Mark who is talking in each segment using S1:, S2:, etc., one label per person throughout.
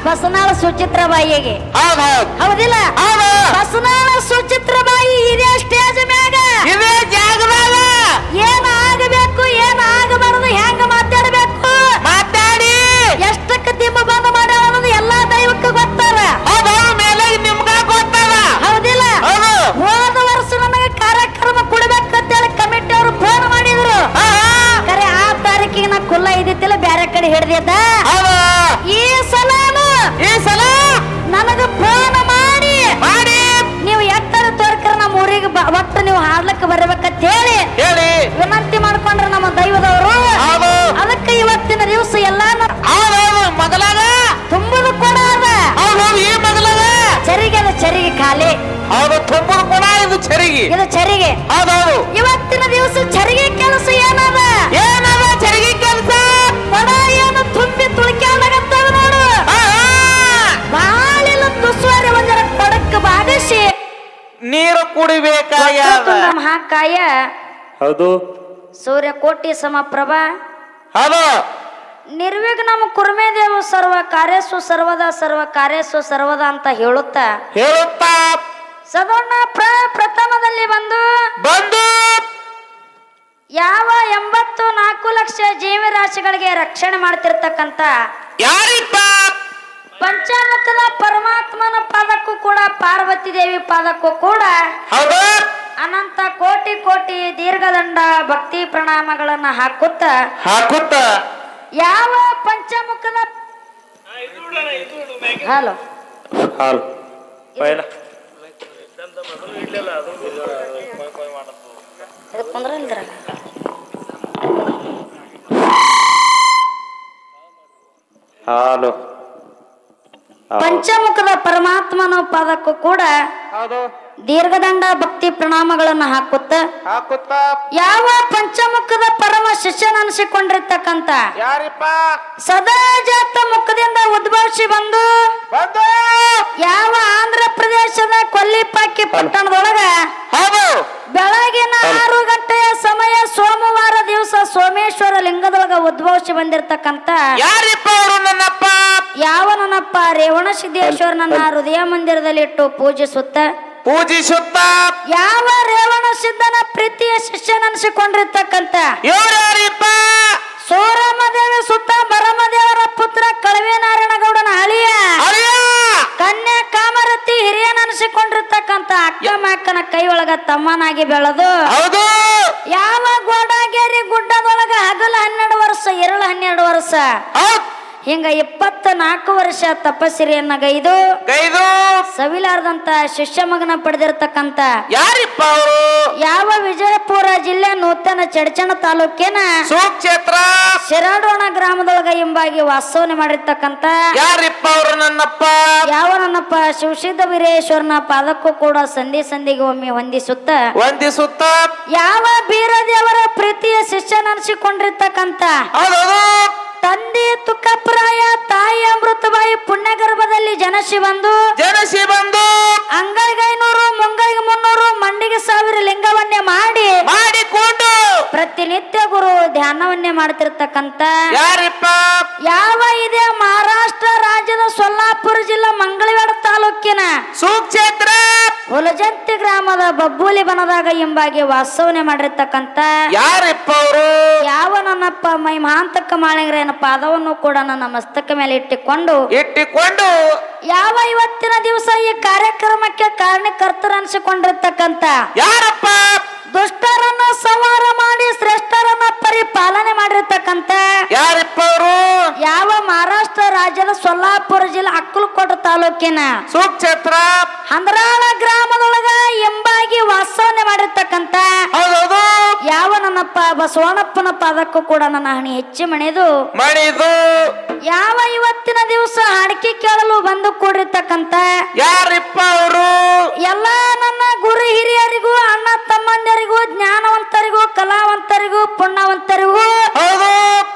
S1: ಬಸನಾಳ ಸುಚಿತ್ರಬಾಯಿಗೆ
S2: ಹೌದ್ ಹೌದ್
S1: ಹೌದಿಲ್ಲ
S2: ಹೌದು
S1: ಬಸನಾಳ ಸುಚಿತ್ರಬಾಯಿ ಇದೇ ಸ್ಟೇಜ್ ಮ್ಯಾಗ
S2: ಇದೇ ಜಾಗದಾಗ
S1: ಏನ್ ಆಗಬೇಕು ಏನ್ ಆಗಬಾರದು ಹೆಂಗ ಮಾತಾಡಬೇಕು
S2: ಮಾತಾಡಿ
S1: ಎಷ್ಟಕ್ಕ ದಿಮ್ಮ ಬಂದ್ ಮಾಡ್ಯಾಳ ಅನ್ನೋದು ಎಲ್ಲಾ ದೈವಕ್ಕೆ ಗೊತ್ತಾರ
S2: ಹೌದ್ ಹೌದ್ ಮೇಲೆ ನಿಮ್ಗ ಗೊತ್ತದ
S1: ಹೌದಿಲ್ಲ
S2: ಹೌದು
S1: ಹೋದ ವರ್ಷ ನಮಗೆ ಕಾರ್ಯಕ್ರಮ ಕೊಡ್ಬೇಕಂತೇಳಿ ಕಮಿಟಿ ಅವರು ಫೋನ್ ಮಾಡಿದ್ರು
S2: ಹಾ, ಹಾ.
S1: ಕರೆ ಆ ತಾರೀಕಿಗೆ ನಾ ಕುಲ್ಲ ಇದ್ದಿತ್ತಿಲ್ಲ ಬ್ಯಾರೆ ಕಡೆ ಹಿಡ್ದಿದ್ದ
S2: ಹೌದು
S1: ಈ ಸಲಾನು
S2: ಈ ಸಲ
S1: ನನಗ ಫೋನ್ ಮಾಡಿ
S2: ಮಾಡಿ
S1: ನೀವು ಎಟ್ಟರ ತೋರ್ಕರ ನಮ್ಮ ಊರಿಗೆ ಬ- ಒಟ್ಟು ನೀವು ಹಾಡ್ಲಕ್ಕೆ ಬರ್ಬೇಕಂತ ಹೇಳಿ
S2: ಹೇಳಿ
S1: ವಿನಂತಿ ಮಾಡ್ಕೊಂಡ್ರ ನಮ್ಮ ದೈವದವರು
S2: ಹೌದು
S1: ಅದಕ್ಕೆ ಇವತ್ತಿನ ದಿವಸ ಎಲ್ಲಾನು
S2: ಹೌದ್ ಹೌದು ಮಗಲಾಗ
S1: ತುಂಬುದು ಕೂಡ ಅದ
S2: ಹೌದ್ ಹೌದು ಈ ಮಗಲಾಗ
S1: ಚರಿಗೆ ಅದ ಚರಿಗೆ ಖಾಲಿ
S2: ಹೌದು ತುಂಬುದು ಕೂಡ ಇದು ಚರಿಗೆ
S1: ಇದು ಚರಿಗೆ
S2: ಹೌದ್ ಹೌದು
S1: ಇವತ್ತಿನ ದಿವಸ ಚರಿಗೆ ಕೆಲಸ ಏನದ
S2: ಏನದ ಚರಿಗೆ ಕೆಲಸ
S1: ಕೊಡ ಏನು ತುಂಬಿ ತುಳ್ಕ್ಯಾಡಗತ್ತದ ನೋಡು ಬಾಳಿಲ್ಲ ತುಸುವರೆ ಒಂದರ ಕೊಡಕ್ಕೆ ಬಾಗಿಸಿ
S2: ನೀರು ಕುಡಿಬೇಕಾಗ್ಯದ
S1: ಮಹಾಕಾಯ
S2: ಹೌದು
S1: ಸೂರ್ಯಕೋಟಿ ಸಮಪ್ರಭ
S2: ಹೌದು
S1: ನಿರ್ವಿಘ್ನಂ ಕುರ್ಮೇದೇವು ಸರ್ವ ಕಾರ್ಯಸ್ಸು ಸರ್ವದ ಸರ್ವ ಕಾರ್ಯಸ್ಸು ಸರ್ವದ ಅಂತ ಹೇಳುತ್ತಾ
S2: ಹೇಳುತ್ತಾ
S1: ಸದೋಣ ಪ್ರ ಪ್ರಥಮದಲ್ಲಿ ಬಂದು
S2: ಬಂದು
S1: ಯಾವ ಎಂಬತ್ತು ನಾಲ್ಕು ಲಕ್ಷ ಜೀವರಾಶಿಗಳಿಗೆ ರಕ್ಷಣೆ ಮಾಡ್ತಿರ್ತಕ್ಕಂಥ
S2: ಯಾರಿಪ್ಪ
S1: ಪಂಚಮುಖದ ಪರಮಾತ್ಮನ ಪಾದಕ್ಕೂ ಕೂಡ ಪಾರ್ವತಿ ದೇವಿ ಪಾದಕ್ಕೂ ಕೂಡ
S2: ಹೌದು
S1: ಅನಂತ ಕೋಟಿ ಕೋಟಿ ದೀರ್ಘದಂಡ ಭಕ್ತಿ ಪ್ರಣಾಮಗಳನ್ನ ಹಾಕುತ್ತ
S2: ಹಾಕುತ್ತ
S1: ಯಾವ ಪಂಚಮುಖದ ಹಲೋ
S2: ಹಾಲು ಪೈಲ
S1: ಇದು ಕುಂದ್ರಲ್ದ್ರ
S2: ಹಾಲು
S1: ಪಂಚಮುಖದ ಪರಮಾತ್ಮನ ಪಾದಕ್ಕೂ ಕೂಡ
S2: ಹೌದು
S1: ದೀರ್ಘದಂಡ ಭಕ್ತಿ ಪ್ರಣಾಮಗಳನ್ನ ಹಾಕುತ್ತ
S2: ಹಾಕುತ್ತ
S1: ಯಾವ ಪಂಚಮುಖದ ಪರಮ ಶಿಷ್ಯನನಿಸಿಕೊಂಡಿರ್ತಕ್ಕಂಥ
S2: ಯಾರಿಪ್ಪ
S1: ಸದಾ ಜಾತ ಮುಖದಿಂದ ಉದ್ಭವಿಸಿ ಬಂದು
S2: ಬಂದು
S1: ಯಾವ ಆಂಧ್ರ ಪ್ರದೇಶದ ಕೊಲ್ಲಿಪಾಕಿ ಪಟ್ಟಣದೊಳಗ
S2: ಹೌದು
S1: ಬೆಳಗಿನ ಆರು ಗಂಟೆಯ ಸಮಯ ಸೋಮವಾರ ದಿವಸ ಸೋಮೇಶ್ವರ ಲಿಂಗದೊಳಗ ಉದ್ಭವಿಸಿ ಬಂದಿರತಕ್ಕಂತ
S2: ಯಾರಿಪ್ಪ ಅವರು ನನ್ನಪ್ಪ
S1: ಯಾವ ನನ್ನಪ್ಪ ರೇವಣ ಸಿದ್ದೇಶ್ವರನನ್ನ ಹೃದಯ ಮಂದಿರದಲ್ಲಿ ಇಟ್ಟು ಪೂಜಿಸುತ್ತ
S2: ಪೂಜಿಸುತ್ತ
S1: ಯಾವ ರೇವಣ ಸಿದ್ಧನ ಪ್ರೀತಿಯ ಶಿಷ್ಯನನಿಸಿಕೊಂಡಿರ್ತಕ್ಕಂತ
S2: ಇವ್ರು ಯಾರಿಪ್ಪ
S1: ಸೋರಮದೇವಿ ಸುತ್ತ ಬರಮದೇವರ ಪುತ್ರ ಕಳವೆ ನಾರಾಯಣಗೌಡನ ಅಳಿಯ
S2: ಅಯ್ಯ
S1: ಕನ್ಯಾ ಕಾಮರತಿ ಹಿರಿಯನನಿಸಿಕೊಂಡಿರ್ತಕ್ಕಂತ ಅಕ್ಕ ಮಕ್ಕನ ಕೈ ಒಳಗ ತಮ್ಮನಾಗಿ ಬೆಳೆದು
S2: ಹೌದು
S1: ಯಾವ ಗೋಡಾಗೇರಿ ಗುಡ್ಡದೊಳಗ ಹಗಲ ಹನ್ನೆರಡು ವರ್ಷ ಎರಳು ಹನ್ನೆರಡು ವರ್ಷ
S2: ಹೌದ್
S1: ಹಿಂಗ ಇಪ್ಪತ್ತ ನಾಲ್ಕು ವರ್ಷ ತಪಸ್ಸಿರಿಯನ್ನ ಗೈದು
S2: ಗೈದು
S1: ಸವಿಲಾರದಂತ ಶಿಷ್ಯ ಮಗನ ಪಡೆದಿರ್ತಕ್ಕಂತ
S2: ಯಾರಿಪ್ಪ ಅವರು
S1: ಯಾವ ವಿಜಯಪುರ ಜಿಲ್ಲೆ ನೂತನ ಚಡಚಣ ತಾಲೂಕಿನ
S2: ಸುಕ್ಷೇತ್ರ
S1: ಶಿರಾಡೋಣ ಗ್ರಾಮದೊಳಗ ಹಿಂಬಾಗಿ ವಾಸ್ತವನೆ ಮಾಡಿರ್ತಕ್ಕಂತ
S2: ಯಾರಿಪ್ಪ ಅವರು ನನ್ನಪ್ಪ
S1: ಯಾವ ನನ್ನಪ್ಪ ಶಿವಸಿದ್ಧ ವೀರೇಶ್ವರನ ಪಾದಕ್ಕೂ ಕೂಡ ಸಂಧಿ ಸಂಧಿಗೆ ಒಮ್ಮೆ ಹೊಂದಿಸುತ್ತ
S2: ವಂದಿಸುತ್ತ
S1: ಯಾವ ಬೀರದೇವರ ಪ್ರೀತಿಯ ಶಿಷ್ಯನನಿಸಿಕೊಂಡಿರ್ತಕ್ಕಂತ
S2: ಹೌದೌದು
S1: ತಂದೆ ತುಕ್ಕಪ್ರಾಯ ತಾಯಿ ಅಮೃತಬಾಯಿ ಪುಣ್ಯಗರ್ಭದಲ್ಲಿ ಜನಸಿ ಬಂದು
S2: ಜನಸಿ ಬಂದು
S1: ಅಂಗೈಗೆ ಐನೂರು ಮುಂಗೈಗೆ ಮುನ್ನೂರು ಮಂಡಿಗೆ ಸಾವಿರ ಲಿಂಗವನ್ನೇ ಮಾಡಿ
S2: ಮಾಡಿಕೊಂಡು
S1: ಪ್ರತಿನಿತ್ಯ ಗುರು ಧ್ಯಾನವನ್ನೇ ಮಾಡ್ತಿರ್ತಕ್ಕಂತ
S2: ಯಾರಿಪ್ಪ
S1: ಯಾವ ಇದೆ ಮಹಾರಾಷ್ಟ್ರ ರಾಜ್ಯದ ಸೊಲ್ಲಾಪುರ ಜಿಲ್ಲಾ ಮಂಗಳವೇಡ ತಾಲೂಕಿನ
S2: ಸುಕ್ಷೇತ್ರ
S1: ಹುಲಜಂತಿ ಗ್ರಾಮದ ಬಬ್ಬೂಲಿ ಬನದಾಗ ಎಂಬಾಗಿ ವಾಸ್ತವನೆ ಮಾಡಿರ್ತಕ್ಕಂತ
S2: ಯಾರಿಪ್ಪ ಅವರು
S1: ಯಾವ ನನ್ನಪ್ಪ ಮೈ ಮಹಾಂತಕ್ಕ ಮಾಳಿಂಗ್ರೇನ ಪಾದವನ್ನು ಕೂಡ ನನ್ನ ಮಸ್ತಕ ಮೇಲೆ ಇಟ್ಟುಕೊಂಡು
S2: ಇಟ್ಟಿಕೊಂಡು
S1: ಯಾವ ಇವತ್ತಿನ ದಿವಸ ಈ ಕಾರ್ಯಕ್ರಮಕ್ಕೆ ಕಾರಣಕರ್ತರು ಅನಿಸಿಕೊಂಡಿರ್ತಕ್ಕಂತ
S2: ಯಾರಪ್ಪ
S1: ದುಷ್ಟರನ್ನ ಸಂಹಾರ ಮಾಡಿ ಶ್ರೇಷ್ಠರನ್ನ ಪರಿಪಾಲನೆ ಮಾಡಿರ್ತಕ್ಕಂತ
S2: ಯಾರಿಪ್ಪ ಅವರು
S1: ಯಾವ ಮಹಾರಾಷ್ಟ್ರ ರಾಜ್ಯದ ಸೊಲ್ಲಾಪುರ ಜಿಲ್ಲೆ ಅಕ್ಕಲಕೋಟ ತಾಲೂಕಿನ
S2: ಸುಕ್ಷೇತ್ರ
S1: ಹಂದ್ರಾಳ ಗ್ರಾಮದೊಳಗ ಎಂಬಾಗಿ ವಾಸ್ತವನೆ ಮಾಡಿರ್ತಕ್ಕಂತ
S2: ಹೌದೌದು
S1: ಯಾವ ನನ್ನಪ್ಪ ಬಸವಣ್ಣಪ್ಪನ ಪಾದಕ್ಕೂ ಕೂಡ ನನ್ನ ಹಣಿ ಹೆಚ್ಚಿ ಮಣಿದು
S2: ಮಣಿದು
S1: ಯಾವ ಇವತ್ತಿನ ದಿವಸ ಹಾಡಿಕೆ ಕೇಳಲು ಬಂದು ಕೂಡಿರ್ತಕ್ಕಂತ
S2: ಯಾರಿಪ್ಪ ಅವರು
S1: ಎಲ್ಲ ನನ್ನ ಗುರು ಹಿರಿಯರಿಗೂ ಅಣ್ಣ ತಮ್ಮಂದಿರಿಗೂ ಜ್ಞಾನವಂತರಿಗೂ ಕಲಾವಂತರಿಗೂ ಪುಣ್ಯವಂತರಿಗೂ
S2: ಹೌದು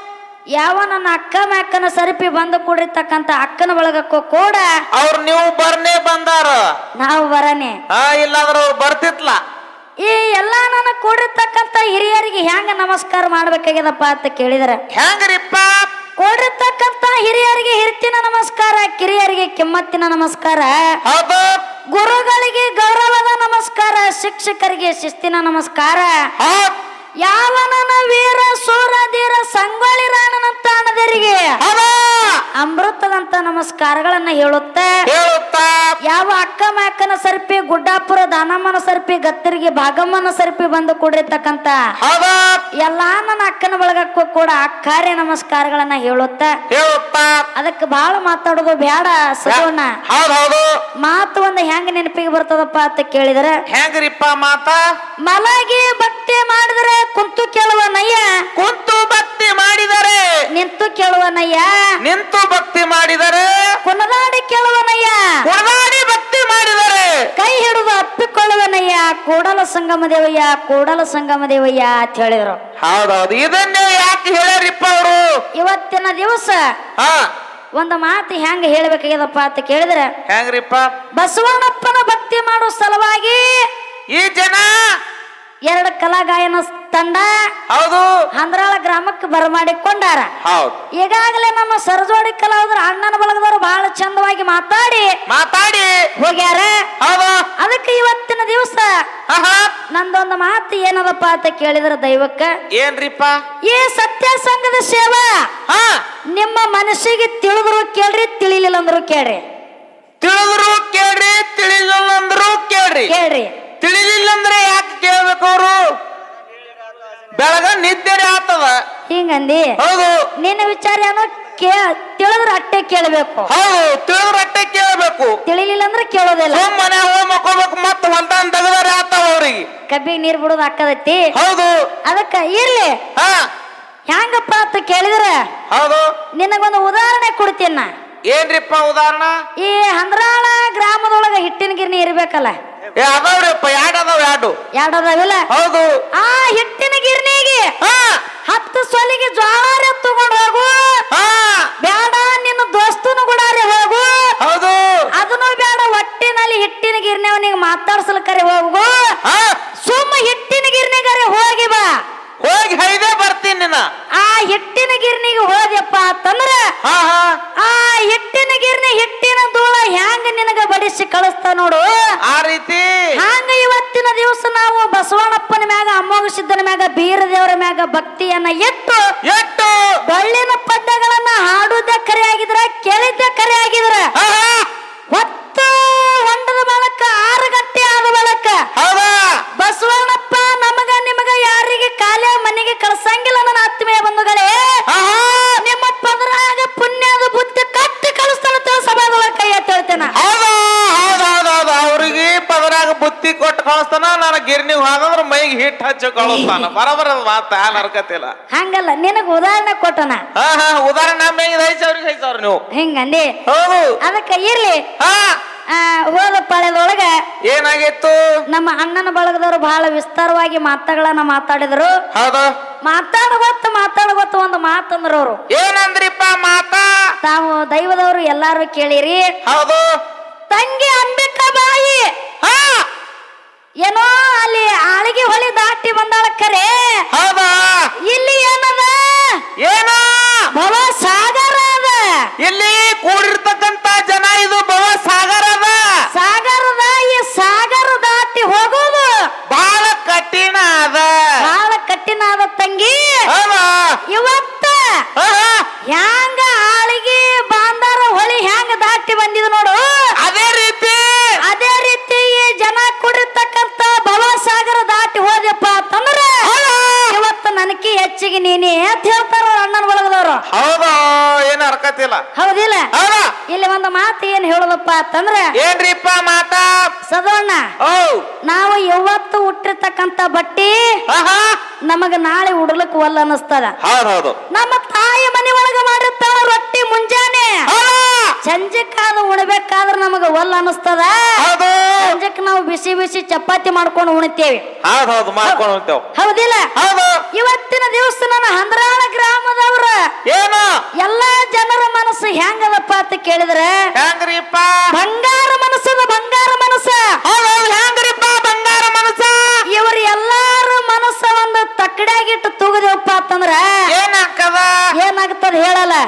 S1: ಯಾವ ನನ್ನ ಅಕ್ಕ ಮ್ಯಾಕ್ಕನ ಸರಿಪಿ ಬಂದು ಕೂಡಿರ್ತಕ್ಕಂತ ಅಕ್ಕನ ಬಳಗಕ್ಕೂ ಕೂಡ
S2: ಅವ್ರು ನೀವು ಬರ್ನೇ ಬಂದಾರ
S1: ನಾವು ಬರನೆ
S2: ಆ ಇಲ್ಲಾಂದ್ರ ಅವ್ರು ಬರ್ತಿತ್ಲ
S1: ಈ ಎಲ್ಲ ನನ್ನ ಕೂಡಿರ್ತಕ್ಕಂತ ಹಿರಿಯರಿಗೆ ಹೆಂಗ ನಮಸ್ಕಾರ ಮಾಡ್ಬೇಕಾಗ್ಯದಪ್ಪ ಅಂತ ಕೇಳಿದ್ರ
S2: ಹೆಂಗ್ರಿಪ್ಪ
S1: ಕೂಡಿರ್ತಕ್ಕಂತ ಹಿರಿಯರಿಗೆ ಹಿರಿತಿನ ನಮಸ್ಕಾರ ಕಿರಿಯರಿಗೆ ಕಿಮ್ಮತ್ತಿನ ನಮಸ್ಕಾರ
S2: ಹೌದು
S1: ಗುರುಗಳಿಗೆ ಗೌರವದ ನಮಸ್ಕಾರ ಶಿಕ್ಷಕರಿಗೆ ಶಿಸ್ತಿನ ನಮಸ್ಕಾರ
S2: ಹೌದ್
S1: ಯಾವನನ ವೀರ ಸೂರ ಧೀರ ಸಂಗೊಳ್ಳಿ ರಾಣನ ತಾಣದರಿಗೆ
S2: ಹೌದ
S1: ಅಮೃತದಂತ ನಮಸ್ಕಾರಗಳನ್ನ ಹೇಳುತ್ತೆ
S2: ಹೇಳುತ್ತಾ
S1: ಯಾವ ಅಕ್ಕ ಮಾಕನ ಸರ್ಪಿ ಗುಡ್ಡಾಪುರ ದಾನಮ್ಮನ ಸರ್ಪಿ ಗತ್ತರಿಗೆ ಭಾಗಮ್ಮನ ಸರ್ಪಿ ಬಂದು ಕೂಡಿರ್ತಕ್ಕಂತ
S2: ಹೌದ
S1: ಎಲ್ಲಾ ನನ್ನ ಅಕ್ಕನ ಬಳಗಕ್ಕೂ ಕೂಡ ಅಕ್ಕಾರ್ಯ ನಮಸ್ಕಾರಗಳನ್ನ ಹೇಳುತ್ತೆ
S2: ಹೇಳುತ್ತಾ
S1: ಅದಕ್ಕೆ ಬಹಳ ಮಾತಾಡೋದು ಬೇಡ ಸದೋಣ
S2: ಹೌದ್ ಹೌದು
S1: ಮಾತು ಒಂದು ಹೆಂಗ ನೆನಪಿಗೆ ಬರ್ತದಪ್ಪ ಅಂತ ಕೇಳಿದ್ರೆ
S2: ಹೆಂಗ್ರಿಪ್ಪ ಮಾತ
S1: ಮಲಗಿ ಭಕ್ತಿ ಮಾಡಿದ್ರೆ ಕುಂತು ಕೇಳುವ ನಯ್ಯ
S2: ಕುಂತು ಭಕ್ತಿ ಮಾಡಿದರೆ
S1: ನಿಂತು ಕೇಳುವ ನಯ್ಯ
S2: ನಿಂತು ಭಕ್ತಿ ಮಾಡಿದರೆ
S1: ಕುಣದಾಡಿ ಕೇಳುವ ನಯ್ಯ
S2: ಕುಣದಾಡಿ ಭಕ್ತಿ ಮಾಡಿದರೆ
S1: ಕೈ ಹಿಡಿದು ಅಪ್ಪಿಕೊಳ್ಳುವನಯ್ಯ ಕೂಡಲ ಸಂಗಮ ದೇವಯ್ಯ ಕೂಡಲ ಸಂಗಮ ದೇವಯ್ಯ ಅಂತ ಹೇಳಿದ್ರು
S2: ಹೌದೌದು ಇದನ್ನೇ ಯಾಕೆ ಹೇಳ್ಯಾರಿಪ್ಪ ಅವರು
S1: ಇವತ್ತಿನ ದಿವಸ
S2: ಹಾ
S1: ಒಂದು ಮಾತು ಹೆಂಗ ಹೇಳ್ಬೇಕಾಗ್ಯದಪ್ಪ ಅಂತ ಕೇಳಿದ್ರೆ
S2: ಹೆಂಗ್ರಿಪ್ಪ
S1: ಬಸವಣ್ಣಪ್ಪನ ಭಕ್ತಿ ಮಾಡೋ ಸಲುವಾಗಿ
S2: ಈ ಜನ
S1: ಎರಡು ಕಲಾಗಾಯನ ತಂಡ
S2: ಹೌದು
S1: ಹಂದ್ರಾಳ ಗ್ರಾಮಕ್ಕೆ ಬರಮಾಡಿಕೊಂಡಾರ
S2: ಹೌದು
S1: ಈಗಾಗಲೇ ನಮ್ಮ ಸರಜೋಡಿ ಕಲಾವಿದರು ಅಣ್ಣನ ಬಳಗದವರು ಬಹಳ ಚಂದವಾಗಿ ಮಾತಾಡಿ
S2: ಮಾತಾಡಿ
S1: ಹೋಗ್ಯಾರ
S2: ಹೌದು
S1: ಅದಕ್ಕೆ ಇವತ್ತಿನ ದಿವಸ
S2: ಆಹಾ.
S1: ನಂದೊಂದು ಮಾತು ಏನದಪ್ಪ ಅಂತ ಕೇಳಿದ್ರ ದೈವಕ್ಕ
S2: ಏನ್ರಿಪ್ಪ
S1: ಈ ಸತ್ಯ ಸಂಘದ ಸೇವಾ
S2: ಹಾ
S1: ನಿಮ್ಮ ಮನಸ್ಸಿಗೆ ತಿಳಿದ್ರು ಕೇಳ್ರಿ ತಿಳಿಲಿಲ್ಲ ಅಂದ್ರು ಕೇಳ್ರಿ
S2: ತಿಳಿದ್ರು ಕೇಳ್ರಿ ತಿಳಿಲಿಲ್ಲ ಅಂದ್ರು ಕೇಳ್ರಿ
S1: ಕೇಳ್ರಿ
S2: ತಿಳಿಲಿಲ್ಲ ಅಂದ್ರೆ ಯಾಕೆ ಕೇಳ್ಬೇಕು ಅವರು ಬೆಳಗ ನಿದ್ದೆರೆ ಆಗ್ತದ
S1: ಹಿಂಗಂದಿ
S2: ಹೌದು
S1: ನಿನ್ನ ವಿಚಾರ ಏನೋ ಕೇ ತಿಳಿದ್ರ ಅಟ್ಟೆ ಕೇಳಬೇಕು
S2: ಹೌದು ತಿಳಿದ್ರ ಅಟ್ಟೆ ಕೇಳ್ಬೇಕು
S1: ತಿಳಿಲಿಲ್ಲ ಅಂದ್ರೆ ಕೇಳೋದಿಲ್ಲ
S2: ಸುಮ್ಮನೆ ಹೋಗಿ ಮಕ್ಕೋಬೇಕು ಮತ್ತ ಹೊಲ್ದಾನ್ ತೆಗದಾರೆ ಆತಾವ ಅವ್ರಿಗೆ
S1: ಕಬ್ಬಿಗೆ ನೀರ್ ಬಿಡೋದು ಹಾಕದೈತಿ
S2: ಹೌದು
S1: ಅದಕ್ಕ ಇರ್ಲಿ
S2: ಹಾ
S1: ಹೆಂಗಪ್ಪ ಅಂತ ಕೇಳಿದ್ರ
S2: ಹೌದು
S1: ನಿನಗೊಂದು ಉದಾಹರಣೆ ಕೊಡ್ತೀನಿ ನಾ.
S2: ಏನ್ರಿಪ್ಪ ಉದಾಹರಣ
S1: ಈ ಹಂದ್ರಾಳ ಗ್ರಾಮದೊಳಗ ಹಿಟ್ಟಿನ ಗಿರ್ನಿ ಇರ್ಬೇಕಲ್ಲ
S2: ಏ ಅದಾವ್ರಿಪ್ಪ ಯಾಡ್ ಅದಾವ ಯಾಡು
S1: ಎರಡದಾವಿಲ್ಲ
S2: ಹೌದು
S1: ಆ ಹಿಟ್ಟಿನ ಗಿರ್ನಿಗೆ
S2: ಹಾ
S1: ಹತ್ತು ಸೊಲಿಗೆ ಜ್ವಾಳ ತಗೊಂಡು ಹೋಗು
S2: ಹಾ
S1: ಬೇಡ ನಿನ್ನ ದೋಸ್ತನು ಗುಡಾರಿ ಹೋಗು
S2: ಹೌದು
S1: ಅದನ್ನು ಬೇಡ ಒಟ್ಟಿನಲ್ಲಿ ಹಿಟ್ಟಿನ ಗಿರ್ನಿ ಅವನಿಗೆ ಮಾತಾಡ್ಸಲ್ಕರೆ ಹೋಗು
S2: ಹಾ
S1: ಸುಮ್ಮ ಹಿಟ್ಟಿನ ಗಿರ್ನಿಗರೆ ಹೋಗಿ ಬಾ
S2: ಹೋಗಿ ಹೈದೇ ಬರ್ತೀನಿ ನಿನ್ನ
S1: ಆ ಹಿಟ್ಟಿನ ಗಿರ್ನಿಗೆ ಹೋದ್ಯಪ್ಪ ಅಂತಂದ್ರ
S2: ಹಾ ಹಾ
S1: ಆ ಹಿಟ್ಟಿನ ಗಿರ್ನಿ ಹಿಟ್ಟಿನ ಧೂಳ ಹ್ಯಾಂಗ ನಿನಗ ಬಡಿಸಿ ಕಳಿಸ್ತಾ ನೋಡು
S2: ಆ ರೀತಿ
S1: ಹಂಗ ಇವತ್ತಿನ ದಿವಸ ನಾವು ಬಸವಣ್ಣಪ್ಪನ ಮ್ಯಾಗ ಅಮ್ಮೋಗ ಸಿದ್ದನ ಮ್ಯಾಗ ಬೀರ ದೇವರ ಮ್ಯಾಗ ಭಕ್ತಿಯನ್ನ ಇಟ್ಟು
S2: ಎಷ್ಟು
S1: ಡೊಳ್ಳಿನ ಪದ್ಯಗಳನ್ನ ಹಾಡುದ ಕರೆ ಆಗಿದ್ರ ಕೇಳಿದ್ದ ಕರೆ ಆಗಿದ್ರ
S2: ಹಾ ಹಾ
S1: ಹೊತ್ತು ಹೊಂಡದ ಬಳಕ ಆರು ಗಂಟೆ ಆದ ಬಳಕ
S2: ಹೌದಾ
S1: ಬಸವಣ್ಣಪ್ಪ ನಮಗ ನಿಮಗ ಯಾರಿಗೆ ಕಾಲೇ ಮನೆಗೆ ಕಳ್ಸಂಗಿಲ್ಲ ನನ್ನ ಆತ್ಮೀಯ ಬಂಧುಗಳೇ
S2: ಹಾ ಹಾ
S1: ನಿಮ್ಮ ಪದರಾಗ ಪುಣ್ಯದ ಬುದ್ಧಿ ಕಟ್ಟಿ ಕಳಿಸ್ತಾನ ಸಭಾದೊಳಗ ಕೈ ಎತ್ತಿ ಹೇಳ್ತೇನ
S2: ಹೌದಾ ಹೌದು ಹೌದು ಹೌದು ಅವ್ರಿಗೆ ಪದರಾಗ ಬುತ್ತಿ ಕೊಟ್ಟು ಕಳಿಸ್ತಾನ ನಾನು ಗಿರ್ನಿಗೆ ಹೋಗಂದ್ರ ಮೈಗೆ ಹಿಟ್ ಹಚ್ಚಿ ಕಳಿಸ್ತಾನ ಬರಬರ ಮಾತ ನರ್ಕತಿಲ್ಲ
S1: ಹಂಗಲ್ಲ ನಿನಗ ಉದಾಹರಣೆ ಕೊಟ್ಟನ
S2: ಹಾ ಹಾ ಉದಾಹರಣೆ ನಮ್ಮ ಹೆಂಗ್ ಐದು ಸಾವಿರ ಐದು ಸಾವಿರ ನೀವು
S1: ಹಿಂಗಂದಿ
S2: ಹೌದು
S1: ಅದಕ್ಕೆ ಇರ್ಲಿ
S2: ಹಾ
S1: ಆ, ಹೋದ ಪಾಳ್ಯದೊಳಗ
S2: ಏನಾಗಿತ್ತು
S1: ನಮ್ಮ ಅಣ್ಣನ ಬಳಗದವರು ಬಹಳ ವಿಸ್ತಾರವಾಗಿ ಮಾತುಗಳನ್ನ ಮಾತಾಡಿದ್ರು
S2: ಹೌದು
S1: ಮಾತಾಡಗೊತ್ತ ಮಾತಾಡಗೊತ್ತ ಒಂದು ಮಾತಂದ್ರು ಅವರು
S2: ಏನಂದ್ರಿಪ್ಪ ಮಾತಾ
S1: ತಾವು ದೈವದವರು ಎಲ್ಲಾರು ಕೇಳಿರಿ
S2: ಹೌದು
S1: ತಂಗಿ ಅಂಬಿಕಾ ಬಾಯಿ
S2: ಹಾ
S1: ಏನೋ ಅಲ್ಲಿ ಆಳಿಗೆ ಹೊಳಿ ದಾಟಿ ಬಂದಾಳ ಕರೆ
S2: ಹೌದಾ
S1: ಇಲ್ಲಿ ಏನದ
S2: ಏನ
S1: ಭವ ಸಾಗರ ಅದ
S2: ಇಲ್ಲಿ ಕೂಡಿರ್ತಕ್ಕಂತ ಜನ ಇದು ಭವ ಸಾಗರ ಅದ
S1: ಸಾಗರದ ಈ ಸಾಗರ ದಾಟಿ ಹೋಗೋದು
S2: ಬಹಳ ಕಠಿಣ ಅದ
S1: ಬಹಳ ಕಠಿಣ ಆದ ತಂಗಿ
S2: ಹೌದಾ
S1: ಇವತ್ತ
S2: ಹಾ, ಹಾ.
S1: ಹ್ಯಾಂಗ ಆಳಿಗೆ ಬಾಂದಾರ ಹೊಳಿ ಹ್ಯಾಂಗ ದಾಟಿ ಬಂದಿದ್ ನೋಡು
S2: ಅದೇ ರೀತಿ
S1: ಅದೇ ರೀತಿ ಈ ಜನ ಕುಡಿರ್ತಕ್ಕಂತ ಭವಸಾಗರ ದಾಟಿ ಹೋದ್ಯಪ್ಪ ಅಂತಂದ್ರ ಇವತ್ತು ನನಕಿ ಹೆಚ್ಚಿಗೆ ನೀನೇ ಅಂತ ಹೇಳ್ತಾರ ಅಣ್ಣನ ಒಳಗದವ್ರು
S2: ಹೌದಾ ಏನ್ ಹರ್ಕತಿಲ್ಲ
S1: ಹೌದಿಲ್ಲ
S2: ಹೌದಾ
S1: ಇಲ್ಲಿ ಒಂದು ಮಾತು ಏನ್ ಹೇಳೋದಪ್ಪ ಅಂತಂದ್ರ
S2: ಏನ್ರಿಪ್ಪ ಮಾತಾ
S1: ಸದೋಣ್ಣ
S2: ಓ
S1: ನಾವು ಇವತ್ತು ಹುಟ್ಟಿರ್ತಕ್ಕಂತ ಬಟ್ಟಿ
S2: ಆಹಾ.
S1: ನಮಗ ನಾಳೆ ಉಡ್ಲಕ್ ಒಲ್ಲ ಅನಸ್ತದ
S2: ಹೌದ್ ಹೌದು
S1: ನಮ್ಮ ತಾಯಿ ಮನೆ ಒಳಗ ಮಾಡಿರ್ತಾಳ ರೊಟ್ಟಿ ಮುಂಜಾನೆ
S2: ಹೌದಾ?
S1: ಸಂಜೆಕಾದ ಉಣ್ಬೇಕಾದ್ರ ನಮಗ ಒಲ್ಲ ಅನಸ್ತದ
S2: ಹೌದು
S1: ಸಂಜೆಕ್ ನಾವು ಬಿಸಿ ಬಿಸಿ ಚಪಾತಿ ಮಾಡ್ಕೊಂಡು ಉಣ್ತೇವೆ
S2: ಹೌದ್ ಹೌದು ಮಾಡ್ಕೊಂಡು ಹೋಗ್ತೇವ್
S1: ಹೌದಿಲ್ಲ
S2: ಹೌದು
S1: ಇವತ್ತಿನ ದಿವಸ ನನ್ನ ಹಂದ್ರಾಳ ಗ್ರಾಮದವ್ರ
S2: ಏನು
S1: ಎಲ್ಲಾ ಜನರ ಮನಸ್ಸು ಹೆಂಗದಪ್ಪ ಅಂತ ಕೇಳಿದ್ರೆ
S2: ಹೆಂಗ್ರಿಪ್ಪ
S1: ಬಂಗಾರ ಮನಸ್ಸದ ಬಂಗಾರ ಮನಸ್ಸ
S2: ಹೌದು ಹೌದು ಹೆಂಗ್ರಿಪ್ಪ ಬಂಗಾರ ಮನಸ್ಸ
S1: ಇವ್ರ ಎಲ್ಲಾರ ಮನಸ್ಸ ಒಂದು ತಕ್ಕಡ್ಯಾಗಿಟ್ಟು ತೂಗದೇವಪ್ಪ ಅಂತಂದ್ರ
S2: ಏನಾಗ್ತದ
S1: ಏನಾಗ್ತದ ಹೇಳಲ್ಲ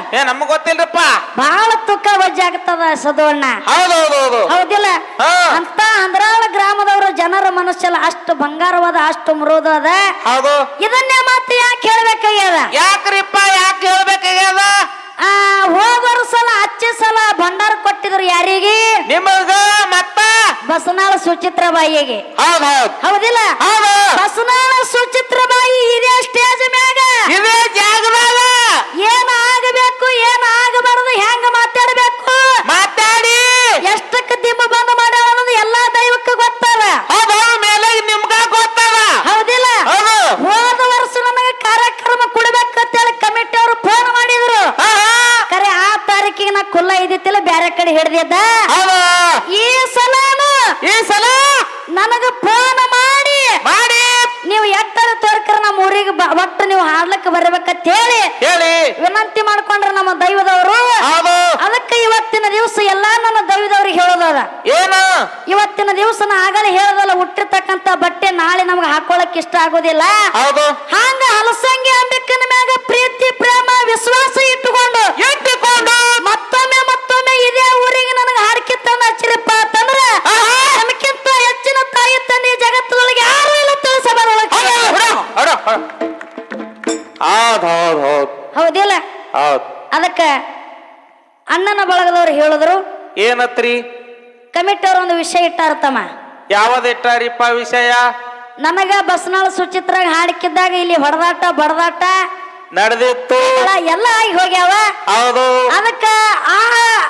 S2: ಏ ನಮಗ್ ಗೊತ್ತಿಲ್ರಪ್ಪ
S1: ಬಹಳ ತುಕ್ಕ ವಜ್ಜಾಗ್ತದ ಸದುವಣ್ಣ
S2: ಹೌದೌದೌದು
S1: ಹೌದಿಲ್ಲ
S2: ಹಾ.
S1: ಅಂತ ಅಂದ್ರಾಳ ಗ್ರಾಮದವರು ಜನರ ಮನಸ್ಸೆಲ್ಲ ಅಷ್ಟು ಬಂಗಾರವಾದ ಅಷ್ಟು ಮೃದು ಅದ
S2: ಹೌದು
S1: ಇದನ್ನೇ ಮತ್ತೆ ಯಾಕೆ ಹೇಳ್ಬೇಕಾಗ್ಯದ
S2: ಯಾಕ್ರಿಪ್ಪ ಯಾಕೆ ಹೇಳ್ಬೇಕಾಗ್ಯದ
S1: ಆ ಹೋದ ಸಲ ಹಚ್ಚ ಸಲ ಭಂಡಾರ ಕೊಟ್ಟಿದ್ರು ಯಾರಿಗೆ
S2: ನಿಮಗ ಮತ್ತ
S1: ಬಸನಾಳ ಸುಚಿತ್ರಬಾಯಿಗೆ
S2: ಹೌದ್ ಹೌದ್
S1: ಹೌದಿಲ್ಲ
S2: ಹೌದು
S1: ಬಸನಾಳ ಸುಚಿತ್ರಬಾಯಿ ಇದೇ ಸ್ಟೇಜ್ ಮ್ಯಾಗ
S2: ಇದೇ ಜಾಗದಾಗ
S1: ಏನ್ ಆಗಬೇಕು ಏನ್ ಆಗಬಾರದು ಹೆಂಗ ಮಾತಾಡಬೇಕು
S2: ಮಾತಾಡಿ
S1: ಎಷ್ಟಕ್ಕೆ ದಿಮ್ಮ ಬಂದ್ ಮಾಡ್ಯಾಳ ಅನ್ನೋದು ಎಲ್ಲಾ ದೈವಕ್ಕೆ ಗೊತ್ತದ
S2: ಹೌದು ಮೇಲೆ ನಿಮ್ಗ ಗೊತ್ತದ
S1: ಹೌದಿಲ್ಲ
S2: ಹೌದು
S1: ಹೋದ ವರ್ಷ ನನಗೆ ಕಾರ್ಯಕ್ರಮ ಕೊಡ್ಬೇಕಂತೇಳಿ ಕಮಿಟಿ ಅವರು ಫೋನ್ ಮಾಡಿದ್ರು
S2: ಹಾ, ಹಾ.
S1: ಕರೆ ಆ ತಾರೀಕಿಗೆ ನಾ ಕುಲ್ಲ ಇದ್ದಿತ್ತಿಲ್ಲ ಬೇರೆ ಕಡೆ ಹಿಡ್ದಿದ್ದ
S2: ಹೌದು
S1: ಈ ಸಲನು
S2: ಈ ಸಲ
S1: ನನಗ ಫೋನ್ ಮಾಡಿ
S2: ಮಾಡಿ
S1: ನೀವು ಎಟ್ಟರ ತೋರ್ಕರ ನಮ್ಮ ಊರಿಗೆ ಬ- ಒಟ್ಟು ನೀವು ಹಾಡ್ಲಕ್ಕೆ ಬರ್ಬೇಕಂತ ಹೇಳಿ
S2: ಹೇಳಿ
S1: ವಿನಂತಿ ಮಾಡ್ಕೊಂಡ್ರ ನಮ್ಮ ದೈವದವರು
S2: ಹೌದು
S1: ಅದಕ್ಕೆ ಇವತ್ತಿನ ದಿವಸ ಎಲ್ಲಾ ನನ್ನ ದೈವದವ್ರಿಗೆ ಹೇಳೋದದ
S2: ಏನು
S1: ಇವತ್ತಿನ ದಿವಸ ನಾ ಆಗಲೇ ಹೇಳೋದಲ್ಲ ಹುಟ್ಟಿರ್ತಕ್ಕಂತ ಬಟ್ಟೆ ನಾಳೆ ನಮ್ಗೆ ಹಾಕೊಳ್ಳಕ್ ಇಷ್ಟ ಆಗೋದಿಲ್ಲ
S2: ಹೌದು
S1: ಹಂಗ ಹಲಸಂಗಿ ಅಂಬಿಕನ ಮ್ಯಾಗ ಪ್ರೀತಿ ಪ್ರೇಮ ವಿಶ್ವಾಸ ಇಟ್ಟುಕೊಂಡು
S2: ಇಟ್ಟುಕೊಂಡು
S1: ಮತ್ತೊಮ್ಮೆ ಮತ್ತೊಮ್ಮೆ ಇದೇ ಊರಿಗೆ ನನಗೆ ಹಾಡ್ಕಿತ್ತನ್ನ ಹಚ್ಚಿರಪ್ಪ ಅಂತಂದ್ರ ನಮಗಿಂತ ಹೆಚ್ಚಿನ ತಾಯಿ ತಂದೆ ಜಗತ್ತದೊಳಗೆ ಯಾರು ಇಲ್ಲ ತಿಳಿಸಬಾರೊಳಗೆ
S2: ಹೌದ್ ಹೌದ್ ಹೌದ್
S1: ಹೌದಿಲ್ಲ
S2: ಹೌದ್
S1: ಅದಕ್ಕ ಅಣ್ಣನ ಬಳಗದವ್ರು ಹೇಳಿದ್ರು
S2: ಏನತ್ರಿ
S1: ಕಮಿಟಿ ಅವ್ರು ಒಂದು ವಿಷಯ ಇಟ್ಟಾರ ತಮ್ಮ
S2: ಯಾವದ್ ಇಟ್ಟಾರಿಪ್ಪ ವಿಷಯ
S1: ನನಗ ಬಸ್ನಾಳ ಸುಚಿತ್ರಾಗ ಹಾಡ್ಕಿದ್ದಾಗ ಇಲ್ಲಿ ಹೊಡೆದಾಟ ಬಡದಾಟ
S2: ನಡೆದಿತ್ತು
S1: ಎಲ್ಲ ಎಲ್ಲ ಆಗಿ ಹೋಗ್ಯಾವ
S2: ಹೌದು
S1: ಅದಕ್ಕ ಆ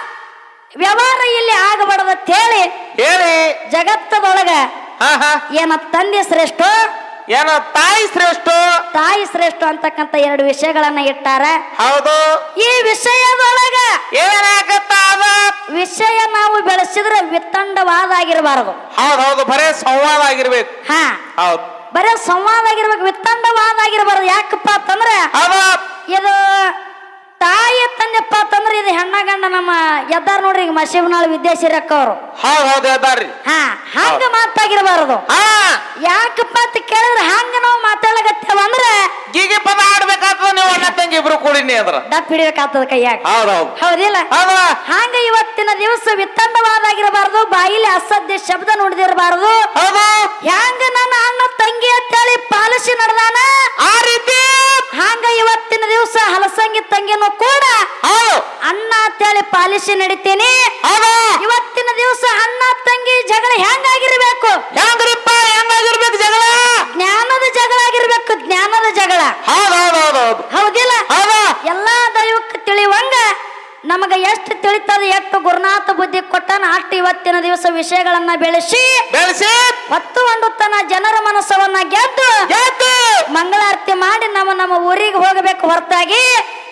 S1: ವ್ಯವಹಾರ ಇಲ್ಲಿ ಆಗಬಾರ್ದು ಅಂತ ಹೇಳಿ
S2: ಹೇಳಿ
S1: ಜಗತ್ತದೊಳಗ
S2: ಹಾ ಹಾ
S1: ಏನ ತಂದೆ ಶ್ರೇಷ್ಠ
S2: ಏನ ತಾಯಿ ಶ್ರೇಷ್ಠ
S1: ತಾಯಿ ಶ್ರೇಷ್ಠ ಅಂತಕ್ಕಂತ ಎರಡು ವಿಷಯಗಳನ್ನ ಇಟ್ಟಾರ
S2: ಹೌದು
S1: ಈ ವಿಷಯದೊಳಗ
S2: ಏನಾಗತ್ತ ಅದ
S1: ವಿಷಯ ನಾವು ಬೆಳೆಸಿದ್ರೆ ವಿತ್ತಂಡವಾದ ಆಗಿರಬಾರದು
S2: ಹೌದ್ ಹೌದು ಬರೇ ಸಂವಾದ ಆಗಿರ್ಬೇಕು
S1: ಹಾ
S2: ಹೌದ್
S1: ಬರೇ ಸಂವಾದ ಆಗಿರ್ಬೇಕು ವಿತ್ತಂಡವಾದ ಆಗಿರಬಾರದು ಯಾಕಪ್ಪ ಅಂತಂದ್ರೆ
S2: ಹೌದು
S1: ಇದು ತಾಯಿ ತಂದೆಪ್ಪ ಅಂತಂದ್ರೆ ಇದು ಹೆಣ್ಣ ಗಂಡ ನಮ್ಮ ಎದ್ದಾರ ನೋಡ್ರಿ ಈಗ ಮಸೀಬ್ನಾಳ್ ವಿದ್ಯಾಶೀರಕ್ಕ ಅವರು
S2: ಹೌದ್ ಹೌದು ಹೇಳ್ತಾರ್ರಿ
S1: ಹಾ ಹಂಗ ಮಾತಾಗಿರಬಾರದು
S2: ಹಾ
S1: ಯಾಕಪ್ಪ ಅಂತ ಕೇಳಿದ್ರೆ ಹಂಗ ನಾವು ಮಾತಾಡಕತ್ತೇವ ಅಂದ್ರೆ
S2: ಗೀಗೆ ಪದ ಆಡ್ಬೇಕಾಗ್ತದ ನೀವು ಅಣ್ಣ ತಂಗಿ ಇಬ್ರು ಕೂಡಿನಿ ಅಂದ್ರ
S1: ಡಪ್ ಹಿಡಿಬೇಕಾಗ್ತದ ಕೈಯಾಗ
S2: ಹೌದ್ ಹೌದ್
S1: ಹೌದಿಲ್ಲ
S2: ಹೌದ
S1: ಹಂಗ ಇವತ್ತಿನ ದಿವಸ ವಿತ್ತಂಡವಾದಾಗಿರಬಾರದು ಬಾಯಿಲಿ ಅಸಭ್ಯ ಶಬ್ದ ನುಡಿದಿರಬಾರದು
S2: ಹೌದು
S1: ಹ್ಯಾಂಗ ನನ್ನ ಅಣ್ಣ ತಂಗಿ ಅಂತೇಳಿ ಪಾಲಿಸಿ ನಡೆದಾನ
S2: ಆ ರೀತಿ
S1: ಹಂಗ ಇವತ್ತಿನ ದಿವಸ ಹಲಸಂಗಿ ತಂಗಿನೂ ಕೂಡ
S2: ಹೌದು
S1: ಅಣ್ಣ ಅಂತೇಳಿ ಪಾಲಿಸಿ ನಡಿತೀನಿ
S2: ಹೌದು
S1: ಇವತ್ತಿನ ದಿವಸ ಅಣ್ಣ ತಂಗಿ ಜಗಳ ಹೆಂಗಾಗಿರ್ಬೇಕು
S2: ಹೆಂಗ್ರಿಪ್ಪ ಹೆಂಗಾಗಿರ್ಬೇಕು ಜಗಳ
S1: ಜ್ಞಾನದ ಜಗಳ ಆಗಿರ್ಬೇಕು ಜ್ಞಾನದ ಜಗಳ
S2: ಹೌದ್ ಹೌದ್ ಹೌದ್ ಹೌದು
S1: ಹೌದಿಲ್ಲ
S2: ಹೌದ
S1: ಎಲ್ಲಾ ದೈವಕ್ಕೆ ತಿಳಿವಂಗ ನಮಗ ಎಷ್ಟು ತಿಳಿತದ ಎಷ್ಟು ಗುರುನಾಥ ಬುದ್ಧಿ ಕೊಟ್ಟನ ಅಷ್ಟು ಇವತ್ತಿನ ದಿವಸ ವಿಷಯಗಳನ್ನ ಬೆಳೆಸಿ
S2: ಬೆಳೆಸಿ
S1: ಮತ್ತು ಒಂದು ತನ್ನ ಜನರ ಮನಸ್ಸವನ್ನ ಗೆದ್ದು
S2: ಗೆದ್ದು
S1: ಮಂಗಳಾರತಿ ಮಾಡಿ ನಮ್ಮ ನಮ್ಮ ಊರಿಗೆ ಹೋಗಬೇಕು ಹೊರತಾಗಿ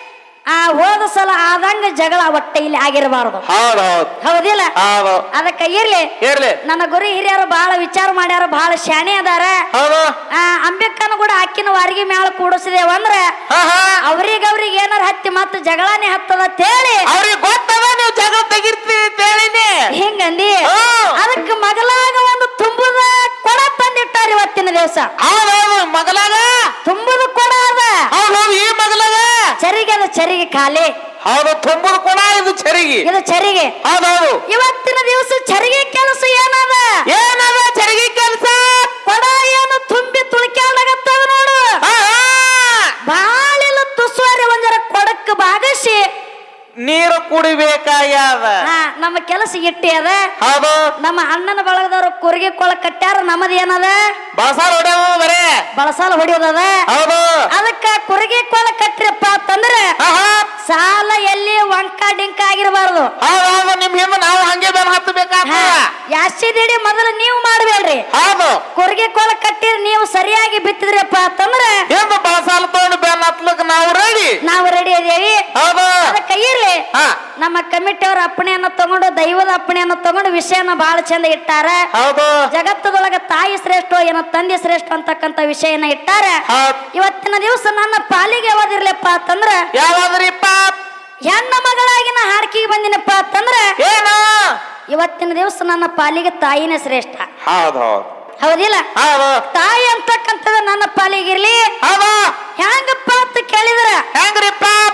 S1: ಆ ಹೋದ ಸಲ ಆದಂಗ ಜಗಳ ಒಟ್ಟೆ ಇಲ್ಲಿ ಆಗಿರಬಾರದು
S2: ಹೌದ್ ಹೌದ್
S1: ಹೌದಿಲ್ಲ
S2: ಹೌದು
S1: ಅದಕ್ಕೆ ಇರ್ಲಿ
S2: ಇರ್ಲಿ
S1: ನನ್ನ ಗುರು ಹಿರಿಯರು ಬಹಳ ವಿಚಾರ ಮಾಡ್ಯಾರ ಬಹಳ ಶಾಣೆ ಅದಾರ
S2: ಹೌದು
S1: ಆ ಅಂಬೇಕನ ಕೂಡ ಅಕ್ಕಿನ ವಾರಿಗೆ ಮ್ಯಾಲ ಕೂಡಿಸಿದೇವ ಅಂದ್ರ
S2: ಹಾ ಹಾ
S1: ಅವ್ರಿಗೆ ಅವ್ರಿಗೆ ಏನಾರ ಹತ್ತಿ ಮತ್ತ ಜಗಳಾನೇ ಹತ್ತದ ಅಂತ ಹೇಳಿ
S2: ಅವ್ರಿಗೆ ಗೊತ್ತದ ನೀವು ಜಗಳ ತೆಗಿರ್ತೀರಿ ಅಂತ ಹೇಳಿನಿ
S1: ಹಿಂಗಂದಿ
S2: ಹ್ಮ್.
S1: ಅದಕ್ಕೆ ಮಗಲಾಗ ಒಂದು ತುಂಬುದ ಕೊಡ ತಂದಿಟ್ಟಾರ ಇವತ್ತಿನ ದಿವಸ
S2: ಹೌದ್ ಹೌದು ಮಗಲಾಗ
S1: ತುಂಬುದ ಕೊಡ ಅದ
S2: ಹೌದ್ ಹೌದು ಈ ಮಗಲಾಗ
S1: ಚರಿಗೆ ಅದ ಚರಿಗೆ ಖಾಲಿ
S2: ಹೌದು ತುಂಬುದು ಕೂಡ ಇದು ಚರಿಗಿ
S1: ಇದು ಚರಿಗೆ
S2: ಹೌದ್ ಹೌದು
S1: ಇವತ್ತಿನ ದಿವಸ ಚರಿಗೆ ಕೆಲಸ ಏನದ
S2: ಏನದ ಚರಿಗಿ ಕೆಲಸ
S1: ಕೊಡ ಏನು ತುಂಬಿ ತುಳ್ಕ್ಯಾಡಗತ್ತದ ನೋಡು ಬಾಳಿಲ್ಲ ತುಸುವಾರಿ ಒಂದರ ಕೊಡಕ್ಕೆ ಬಾಗಿಸಿ
S2: ನೀರು ಕುಡಿಬೇಕಾಗ್ಯದ
S1: ಹಾ ನಮ್ಮ ಕೆಲಸ ಇಟ್ಟಿ ಅದ
S2: ಹೌದು
S1: ನಮ್ಮ ಅಣ್ಣನ ಬಳಗದವ್ರು ಕುರಿಗೆ ಕೊಳ ಕಟ್ಟ್ಯಾರ ನಮ್ಮದ ಏನದ
S2: ಬಸಾರ್ ಹೊಡೆವು ಬರೇ
S1: ಬಳಸಾಲ ಹೊಡಿಯೋದದ
S2: ಹೌದು
S1: ಅದಕ್ಕ ಕುರಿಗೆ ಕೊಳ ಕಟ್ಟ್ರಪ್ಪ ಅಂತಂದ್ರೆ
S2: ಹಾ, ಹಾ.
S1: ಸಾಲ ಎಲ್ಲಿ ವಂಕ ಡಿಂಕ ಆಗಿರಬಾರ್ದು
S2: ಹೌದ್ ಹೌದು ನಿಮ್ ಹಿಂದ ನಾವು ಹಂಗೆ ಬೆನ್ ಹತ್ತಬೇಕಾಗ್ತದ
S1: ಯಾಸಿದಿಡಿ ಮೊದಲು ನೀವು ಮಾಡ್ಬೇಡ್ರಿ
S2: ಹೌದು
S1: ಕುರಿಗೆ ಕೊಳ ಕಟ್ಟಿರಿ ನೀವು ಸರಿಯಾಗಿ ಬಿತ್ತಿದ್ರಪ್ಪ ಅಂತಂದ್ರೆ
S2: ಹಿಂದ ಬಸಾಲ್ ತಗೊಂಡು ಬೆನ್ ಹತ್ಲಕ್ ನಾವು ರೆಡಿ
S1: ನಾವು ರೆಡಿ ಇದೀವಿ
S2: ಹೌದು
S1: ಅದಕ್ಕೆ ಇರ್ಲಿ
S2: ಹಾ
S1: ನಮ್ಮ ಕಮಿಟಿ ಅವ್ರ ಅಪ್ಪಣೆಯನ್ನ ತಗೊಂಡು ದೈವದ ಅಪ್ಪಣೆಯನ್ನ ತಗೊಂಡು ವಿಷಯನ ಬಹಳ ಚಂದ ಇಟ್ಟಾರ
S2: ಹೌದು
S1: ಜಗತ್ತದೊಳಗ ತಾಯಿ ಶ್ರೇಷ್ಠ ಏನೋ ತಂದೆ ಶ್ರೇಷ್ಠ ಅಂತಕ್ಕಂತ ವಿಷಯನ ಇಟ್ಟಾರ
S2: ಹೌದ್
S1: ಇವತ್ತಿನ ದಿವಸ ನನ್ನ ಪಾಲಿಗೆ ಯಾವ್ದಿರ್ಲಪ್ಪ ಅಂತಂದ್ರ
S2: ಯಾವಾದ್ರಿಪ್ಪ
S1: ಹೆಣ್ಣ ಮಗಳಾಗಿ ನಾ ಹಾಡ್ಕಿಗೆ ಬಂದಿನಪ್ಪ ಅಂತಂದ್ರ
S2: ಏನು
S1: ಇವತ್ತಿನ ದಿವಸ ನನ್ನ ಪಾಲಿಗೆ ತಾಯಿನೇ ಶ್ರೇಷ್ಠ
S2: ಹೌದ್ ಹೌದ್
S1: ಹೌದಿಲ್ಲ
S2: ಹೌದು
S1: ತಾಯಿ ಅಂತಕ್ಕಂಥದ್ದು ನನ್ನ ಪಾಲಿಗಿರ್ಲಿ
S2: ಹೌದು
S1: ಹೆಂಗಪ್ಪ ಅಂತ ಕೇಳಿದ್ರ
S2: ಹೆಂಗ್ರಿಪ್ಪ
S1: ತಮ್ಮ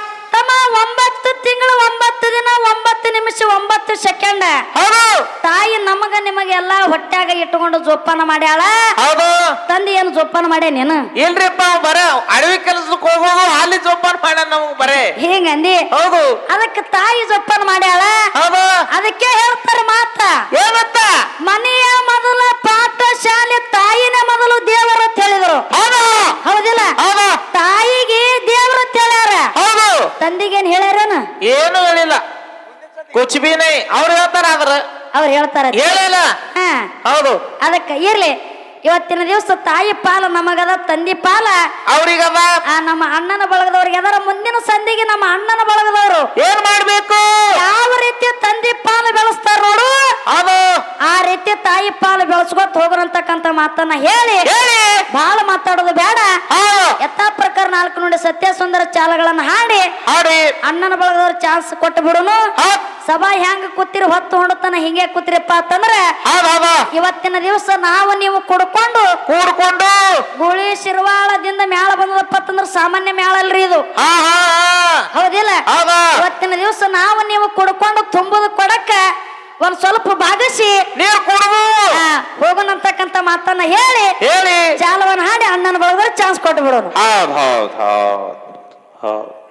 S1: ತಮ್ಮ ಒಂಬತ್ತು ತಿಂಗಳು ಒಂಬತ್ತು ದಿನ ಒಂಬತ್ತು ನಿಮಿಷ ಒಂಬತ್ತು ಸೆಕೆಂಡ್
S2: ಹೌದು
S1: ತಾಯಿ ನಮಗ ನಿಮಗೆಲ್ಲ ಹೊಟ್ಯಾಗ ಇಟ್ಟುಕೊಂಡು ಜೋಪಾನ ಮಾಡ್ಯಾಳ
S2: ಹೌದು
S1: ತಂದೆ ಏನು ಜೋಪಾನ ಮಾಡ್ಯ ನೀನು
S2: ಇಲ್ರಿಪ್ಪ ಅವ್ ಬರ ಅಡವಿ ಕೆಲ್ಸಕ್ಕೆ ಹೋಗೋದು ಅಲ್ಲಿ ಜೋಪಾನ ಮಾಡ್ಯಾನ ನಮಗ್ ಬರೇ
S1: ಹಿಂಗಂದಿ
S2: ಹೌದು
S1: ಅದಕ್ಕೆ ತಾಯಿ ಜೋಪಾನ ಮಾಡ್ಯಾಳ
S2: ಹೌದು
S1: ಅದಕ್ಕೆ ಹೇಳ್ತಾರೆ ಮಾತ
S2: ಏನಂತ
S1: ಮನೆಯ ಮೊದಲ ಪಾಠ ಶಾಲೆ ತಾಯಿನೇ ಮೊದಲು ದೇವರು ಅಂತ ಹೇಳಿದ್ರು
S2: ಹೌದು
S1: ಹೌದಿಲ್ಲ
S2: ಹೌದು
S1: ತಾಯಿಗೆ ದೇವರು ಅಂತ ಹೇಳ್ಯಾರ
S2: ಹೌದು
S1: ತಂದಿಗೇನ್ ಹೇಳ್ಯಾರೇನ
S2: ಏನು ಹೇಳಿಲ್ಲ ಕುಚ್ ಬಿ ನೈ ಅವ್ರು ಹೇಳ್ತಾರ ಆದ್ರ
S1: ಅವ್ರು ಹೇಳ್ತಾರ
S2: ಹೇಳಿಲ್ಲ
S1: ಹಾ
S2: ಹೌದು
S1: ಅದಕ್ಕೆ ಇರ್ಲಿ ಇವತ್ತಿನ ದಿವಸ ತಾಯಿ ಪಾಲ ನಮಗದ ತಂದಿ ಪಾಲ
S2: ಅವ್ರಿಗದ
S1: ಆ ನಮ್ಮ ಅಣ್ಣನ ಬಳಗದವ್ರಿಗೆ ಅದರ ಮುಂದಿನ ಸಂಧಿಗೆ ನಮ್ಮ ಅಣ್ಣನ ಬಳಗದವರು
S2: ಏನ್ ಮಾಡ್ಬೇಕು
S1: ಯಾವ ರೀತಿ ತಂದಿ ಪಾಲು ಬೆಳೆಸ್ತಾರ ನೋಡು
S2: ಅದು
S1: ಆ ರೀತಿ ತಾಯಿ ಪಾಲು ಬೆಳೆಸ್ಕೊತ ಹೋಗ್ರಂತಕ್ಕಂತ ಮಾತನ್ನ ಹೇಳಿ
S2: ಹೇಳಿ
S1: ಬಹಳ ಮಾತಾಡೋದು ಬೇಡ
S2: ಹೌದು
S1: ಯಥಾ ಪ್ರಕಾರ ನಾಲ್ಕು ನುಡಿ ಸತ್ಯ ಸುಂದರ ಚಾಲಗಳನ್ನ ಹಾಡಿ
S2: ಹಾಡಿ
S1: ಅಣ್ಣನ ಬಳಗದವ್ರ ಚಾನ್ಸ್ ಕೊಟ್ಟು ಬಿಡುನು
S2: ಹೌದ್
S1: ಸಭಾ ಹೆಂಗ ಕೂತಿರಿ ಹೊತ್ತು ಹೊಂಡತನ ಹಿಂಗೆ ಕೂತಿರಪ್ಪ ಅಂತಂದ್ರೆ
S2: ಹೌದ್ ಹೌದು
S1: ಇವತ್ತಿನ ದಿವಸ ನಾವು ನೀವು ಕುಡ್ಕೊಂಡು
S2: ಕೂಡ್ಕೊಂಡು
S1: ಗುಳಿ ಶಿರ್ವಾಳದಿಂದ ಮ್ಯಾಳ ಬಂದದಪ್ಪ ಅಂತಂದ್ರೆ ಸಾಮಾನ್ಯ ಮ್ಯಾಳ ಅಲ್ರಿ ಇದು
S2: ಹಾ ಹಾ ಹಾ.
S1: ಹೌದಿಲ್ಲ
S2: ಹೌದ
S1: ಇವತ್ತಿನ ದಿವಸ ನಾವು ನೀವು ಕುಡ್ಕೊಂಡು ತುಂಬುದು ಕೊಡಕ್ಕ ಒಂದ್ ಸ್ವಲ್ಪ ಭಾಗಿಸಿ
S2: ನೀರ್ ಕುಡ್ದು
S1: ಆ, ಹೋಗೋಣಂತಕ್ಕಂತ ಮಾತನ್ನ ಹೇಳಿ
S2: ಹೇಳಿ
S1: ಚಾಲವನ್ನ ಹಾಡಿ ಅಣ್ಣನ ಬಳಗದವ್ರ ಚಾನ್ಸ್ ಕೊಟ್ಟು ಬಿಡೋನು
S2: ಹೌದ್ ಹೌದ್ ಹೌದ್ ಹೌದ್